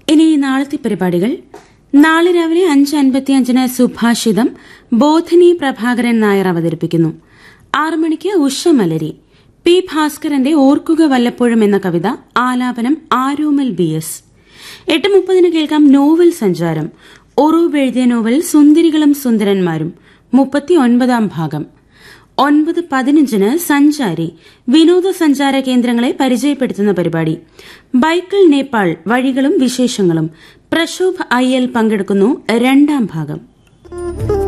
ഇനി നാളത്തെ പരിപാടികൾ നാളെ രാവിലെ അഞ്ച് അൻപത്തിയഞ്ചിന് സുഭാഷിതം ബോധിനി പ്രഭാകരൻ നായർ അവതരിപ്പിക്കുന്നു ആറു മണിക്ക് ഉഷമലരി പി ഭാസ്കരന്റെ ഓർക്കുക വല്ലപ്പോഴും എന്ന കവിത ആലാപനം ആരോമൽ ബി എസ് എട്ട് മുപ്പതിന് കേൾക്കാം നോവൽ സഞ്ചാരം ഒറൂബ് എഴുതിയ നോവൽ സുന്ദരികളും സുന്ദരന്മാരും മുപ്പത്തിയൊൻപതാം ഭാഗം ഒൻപത് പതിനഞ്ചിന് സഞ്ചാരി വിനോദസഞ്ചാര കേന്ദ്രങ്ങളെ പരിചയപ്പെടുത്തുന്ന പരിപാടി ബൈക്കിൾ നേപ്പാൾ വഴികളും വിശേഷങ്ങളും പ്രക്ഷോഭ് ഐ എൽ പങ്കെടുക്കുന്നു രണ്ടാം ഭാഗം